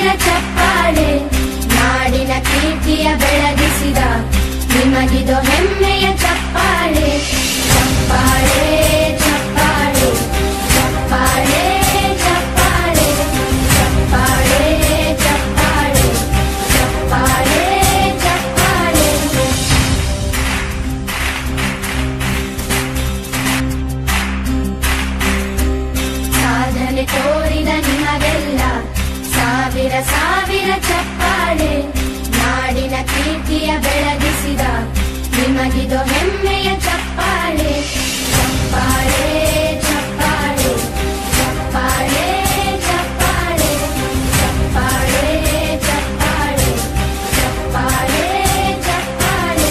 ಸಾವಿರ ಚಪ್ಪಾಳೆ ನಾಡಿನ ಕೀರ್ತಿಯ ಬೆಳಗಿಸಿದ ನಿಮಗಿದು ಹೆಮ್ಮೆಯ ಚಪ್ಪಾಳೆ ಚಪ್ಪಾಳೆ ಚಪ್ಪಾಳೆ ಚಪ್ಪಾಳೆ ಚಪ್ಪಾಳೆ ಚಪ್ಪಾಳೆ ಚಪ್ಪಾಳೆ ಚಪ್ಪಾಳೆ ಚಪ್ಪಾಳೆ ಸಾಧನೆ ತೋರಿದ ನಿಮಗೆಲ್ಲ ಸಾವಿರ ಸಾವಿರ ಚಪ್ಪಾಳೆ ನಾಡಿನ ಕೀರ್ತಿಯ ಬೆಳಗಿಸಿದ ನಿಮಗಿದು ಹೆಮ್ಮೆಯ ಚಪ್ಪಾಳೆ ಚಪ್ಪಾಳೆ ಚಪ್ಪಾಳೆ ಚಪ್ಪಾಳೆ ಚಪ್ಪಾಳೆ ಚಪ್ಪಾಳೆ ಚಪ್ಪಾಳೆ ಚಪ್ಪಾಳೆ ಚಪ್ಪಾಳೆ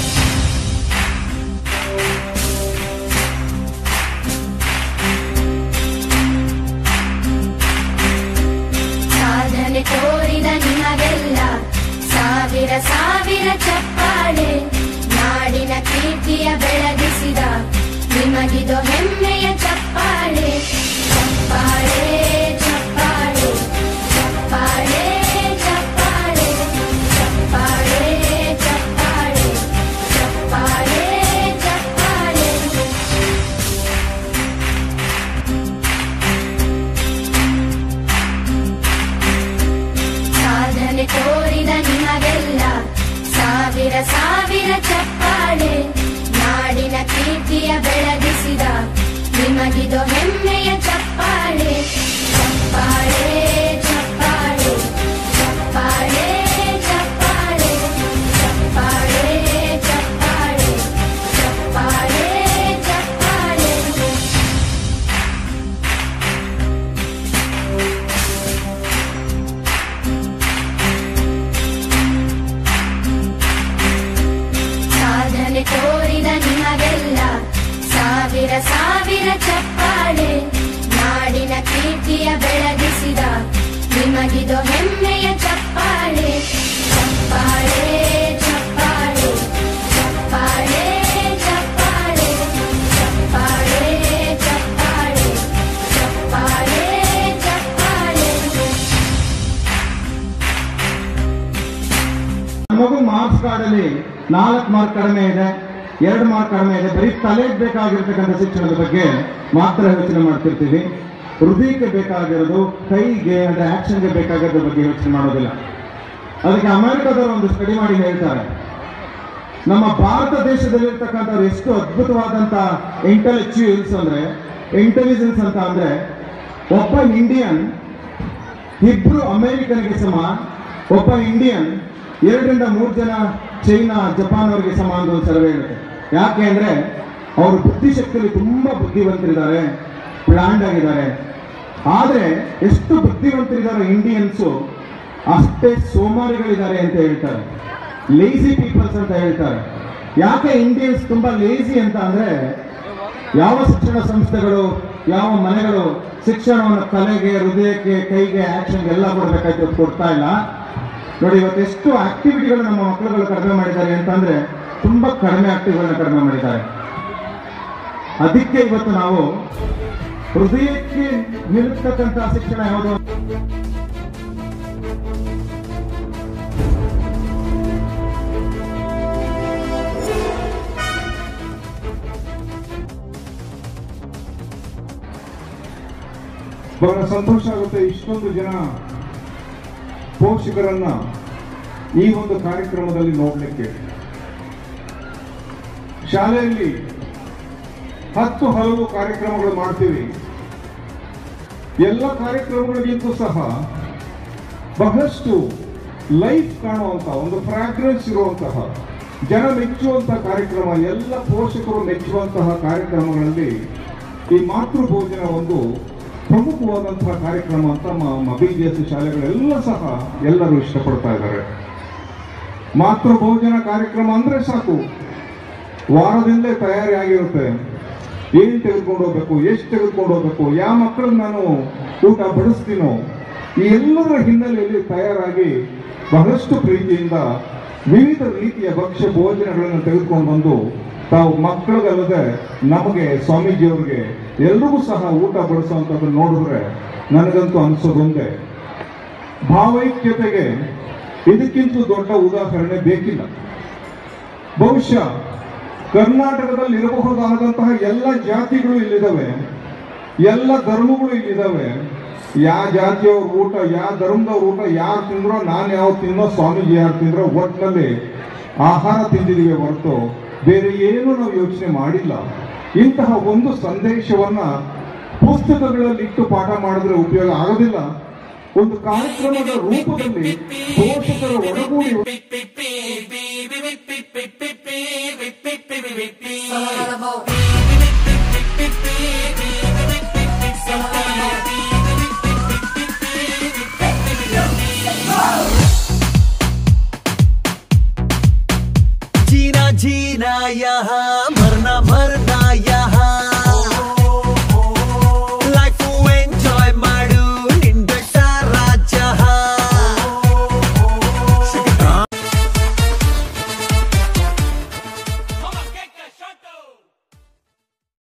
ಸಾಧನೆ ತೋರಿದ ನಿಮಗೆಲ್ಲ ಸಾವಿರ ಸಾವಿರ ಚಪ್ಪಾಳೆ ನಾಡಿನ ಕೀರ್ತಿಯ ಬೆಳಗಿಸಿದ ನಿಮಗಿದು ಹೆಮ್ಮೆಯ ಚಪ್ಪಾಳೆ ಚಪ್ಪಾಳೆ ಚಪ್ಪಾಳೆ ಚಪ್ಪಾಳೆ ಚಪ್ಪಾಳೆ ಚಪ್ಪಾಳೆ ಚಪ್ಪಾಳೆ ಚಪ್ಪಾಳೆ ಚಪ್ಪಾಳೆ ಸಾಧನೆ ತೋರಿದ ನಿಮಗೆಲ್ಲ ಸಾವಿರ ಸಾವಿರ ಚಪ್ಪಾಳೆ ನಾಡಿನ ಕೀರ್ತಿಯ ಬೆಳಗಿಸಿದ ನಿಮಗಿದು ಹೆಮ್ಮೆಯ ಚಪ್ಪಾಳೆ ಚಪ್ಪಾಳೆ ಚಪ್ಪಾಳೆ ಚಪ್ಪಾಳೆ ಚಪ್ಪಾಳೆ ಚಪ್ಪಾಳೆ ಚಪ್ಪಾಳೆ ಚಪ್ಪಾಳೆ ಚಪ್ಪಾಳೆ ಸಾಧನೆ ತೋರಿದ ನಿಮಗೆಲ್ಲ ಸಾವಿರ ಸಾವಿರ ಚಪ್ಪಾಳೆ ನಾಡಿನ ಕೀರ್ತಿಯ ಬೆಳಗಿಸಿದ ನಿಮಗಿದು ಹೆಮ್ಮೆಯ ಚಪ್ಪಾಳೆ ಚಪ್ಪಾಳೆ ಚಪ್ಪಾಳೆ ಚಪ್ಪಾಳೆ ಚಪ್ಪಾಳೆ ಚಪ್ಪಾಳೆ ಚಪ್ಪಾಳೆ ಚಪ್ಪಾಳೆ ಚಪ್ಪಾಳೆ ಮಗು ಮಾರ್ಕ್ಸ್ ಕಾರ್ಡ್ ಅಲ್ಲಿ ನಾಲ್ಕು ಮಾರ್ಕ್ ಕಡಿಮೆ ಇದೆ ಎರಡು ಮಾರ್ಕ್ ಕಡಿಮೆ ಇದೆ ಬರೀ ತಲೆಗೆ ಬೇಕಾಗಿರ್ತಕ್ಕಂಥ ಶಿಕ್ಷಣದ ಬಗ್ಗೆ ಮಾತ್ರ ಯೋಚನೆ ಮಾಡ್ತಿರ್ತೀವಿ ಹೃದಯಕ್ಕೆ ಬೇಕಾಗಿರೋದು ಕೈಗೆ ಅಂದ್ರೆ ಆಕ್ಷನ್ಗೆ ಬೇಕಾಗಿರೋದ್ರ ಬಗ್ಗೆ ಯೋಚನೆ ಮಾಡೋದಿಲ್ಲ ಅದಕ್ಕೆ ಅಮೆರಿಕದವರು ಒಂದು ಸ್ಟಡಿ ಮಾಡಿ ಹೇಳ್ತಾರೆ ನಮ್ಮ ಭಾರತ ದೇಶದಲ್ಲಿರ್ತಕ್ಕಂಥವ್ರು ಎಷ್ಟು ಅದ್ಭುತವಾದಂತ ಇಂಟೆಲೆಕ್ಚುಯಲ್ಸ್ ಅಂದ್ರೆ ಇಂಟೆಲಿಜೆನ್ಸ್ ಅಂತ ಅಂದ್ರೆ ಒಬ್ಬ ಇಂಡಿಯನ್ ಇಬ್ರು ಅಮೆರಿಕನ್ಗೆ ಸಮ ಒಬ್ಬ ಇಂಡಿಯನ್ ಎರಡರಿಂದ ಮೂರು ಜನ ಚೈನಾ ಜಪಾನ್ ಅವರಿಗೆ ಸಮ ಅಂತ ಒಂದು ಸರ್ವೆ ಹೇಳುತ್ತೆ ಯಾಕೆ ಅಂದ್ರೆ ಅವರು ಬುದ್ಧಿಶಕ್ತಿಯಲ್ಲಿ ತುಂಬಾ ಬುದ್ಧಿವಂತರಿದ್ದಾರೆ ಪ್ಲಾಂಡ್ ಆಗಿದ್ದಾರೆ ಆದ್ರೆ ಎಷ್ಟು ಬುದ್ಧಿವಂತರಿದ್ದಾರೆ ಇಂಡಿಯನ್ಸು ಅಷ್ಟೇ ಸೋಮಾರಿಗಳಿದ್ದಾರೆ ಅಂತ ಹೇಳ್ತಾರೆ ಲೇಸಿ ಪೀಪಲ್ಸ್ ಅಂತ ಹೇಳ್ತಾರೆ ಯಾಕೆ ಇಂಡಿಯನ್ಸ್ ತುಂಬಾ ಲೇಸಿ ಅಂತ ಅಂದ್ರೆ ಯಾವ ಶಿಕ್ಷಣ ಸಂಸ್ಥೆಗಳು ಯಾವ ಮನೆಗಳು ಶಿಕ್ಷಣವನ್ನು ಕಲೆಗೆ ಹೃದಯಕ್ಕೆ ಕೈಗೆ ಆಕ್ಷನ್ಗೆ ಎಲ್ಲ ಕೊಡಬೇಕಾಯ್ತು ಅದು ಕೊಡ್ತಾ ಇಲ್ಲ ನೋಡಿ ಇವತ್ತು ಎಷ್ಟು ಆಕ್ಟಿವಿಟಿಗಳು ನಮ್ಮ ಮಕ್ಕಳುಗಳು ಕಡಿಮೆ ಮಾಡಿದ್ದಾರೆ ಅಂತಂದ್ರೆ ತುಂಬಾ ಕಡಿಮೆ ಆಕ್ಟಿವ್ಗಳನ್ನ ಕಡಿಮೆ ಮಾಡಿದ್ದಾರೆ ಅದಕ್ಕೆ ಇವತ್ತು ನಾವು ಹೃದಯಕ್ಕೆ ನಿಲ್ತಕ್ಕಂಥ ಶಿಕ್ಷಣ ಯಾವುದು ಬಹಳ ಸಂತೋಷ ಆಗುತ್ತೆ ಇಷ್ಟೊಂದು ಜನ ಪೋಷಕರನ್ನ ಈ ಒಂದು ಕಾರ್ಯಕ್ರಮದಲ್ಲಿ ನೋಡಲಿಕ್ಕೆ ಶಾಲೆಯಲ್ಲಿ ಹತ್ತು ಹಲವು ಕಾರ್ಯಕ್ರಮಗಳು ಮಾಡ್ತೀವಿ ಎಲ್ಲ ಕಾರ್ಯಕ್ರಮಗಳಿಗಿಂತೂ ಸಹ ಬಹಳಷ್ಟು ಲೈಫ್ ಕಾಣುವಂತ ಒಂದು ಫ್ರಾಗ್ರೆನ್ಸ್ ಇರುವಂತಹ ಜನ ಮೆಚ್ಚುವಂತಹ ಕಾರ್ಯಕ್ರಮ ಎಲ್ಲ ಪೋಷಕರು ಮೆಚ್ಚುವಂತಹ ಕಾರ್ಯಕ್ರಮಗಳಲ್ಲಿ ಈ ಮಾತೃ ಭೋಜನ ಒಂದು ಪ್ರಮುಖವಾದಂತಹ ಕಾರ್ಯಕ್ರಮ ಅಂತ ನಮ್ಮ ಬಿ ಬಿ ಎಸ್ ಶಾಲೆಗಳೆಲ್ಲ ಸಹ ಎಲ್ಲರೂ ಇಷ್ಟಪಡ್ತಾ ಇದ್ದಾರೆ ಮಾತೃ ಭೋಜನ ಕಾರ್ಯಕ್ರಮ ಅಂದ್ರೆ ಸಾಕು ವಾರದಿಂದಲೇ ತಯಾರಿ ಆಗಿರುತ್ತೆ ಏನ್ ತೆಗೆದುಕೊಂಡು ಹೋಗ್ಬೇಕು ಎಷ್ಟು ತೆಗೆದುಕೊಂಡು ಹೋಗ್ಬೇಕು ಯಾವ ಮಕ್ಕಳನ್ನ ನಾನು ಊಟ ಬಡಿಸ್ತೀನೋ ಈ ಎಲ್ಲದರ ಹಿನ್ನೆಲೆಯಲ್ಲಿ ತಯಾರಾಗಿ ಬಹಳಷ್ಟು ಪ್ರೀತಿಯಿಂದ ವಿವಿಧ ರೀತಿಯ ಭಕ್ಷ್ಯ ಭೋಜನಗಳನ್ನು ತೆಗೆದುಕೊಂಡು ಬಂದು ತಾವು ಮಕ್ಕಳಿಗಲ್ಲದೆ ನಮಗೆ ಸ್ವಾಮೀಜಿಯವ್ರಿಗೆ ಎಲ್ರಿಗೂ ಸಹ ಊಟ ಬಡಿಸುವಂಥದ್ದು ನೋಡಿದ್ರೆ ನನಗಂತೂ ಅನ್ಸೋದೊಂದೇ ಭಾವೈಕ್ಯತೆಗೆ ಇದಕ್ಕಿಂತ ದೊಡ್ಡ ಉದಾಹರಣೆ ಬೇಕಿಲ್ಲ ಬಹುಶಃ ಕರ್ನಾಟಕದಲ್ಲಿ ಇರಬಹುದಾದಂತಹ ಎಲ್ಲ ಜಾತಿಗಳು ಇಲ್ಲಿದ್ದಾವೆ ಎಲ್ಲ ಧರ್ಮಗಳು ಇಲ್ಲಿದ್ದಾವೆ ಯಾವ ಜಾತಿಯವ್ರ ಊಟ ಯಾವ ಧರ್ಮದವ್ರ ಊಟ ಯಾರು ತಿಂದ್ರೋ ನಾನು ಯಾವ ತಿನ್ನೋ ಸ್ವಾಮೀಜಿ ಯಾರು ತಿಂದ್ರೋ ಒಟ್ಟಿನಲ್ಲಿ ಆಹಾರ ತಿಂದಿದ್ದೀವಿ ಹೊರತು ಬೇರೆ ಏನು ನಾವು ಯೋಚನೆ ಮಾಡಿಲ್ಲ ಇಂತಹ ಒಂದು ಸಂದೇಶವನ್ನ ಪುಸ್ತಕಗಳಲ್ಲಿ ಇಟ್ಟು ಪಾಠ ಮಾಡಿದ್ರೆ ಉಪಯೋಗ ಆಗೋದಿಲ್ಲ ಒಂದು ಕಾರ್ಯಕ್ರಮದ ರೂಪದಲ್ಲಿ ಪೋಷಕರ ಒಡಗೂಡಿ जीना जीना यहाँ मरना मरना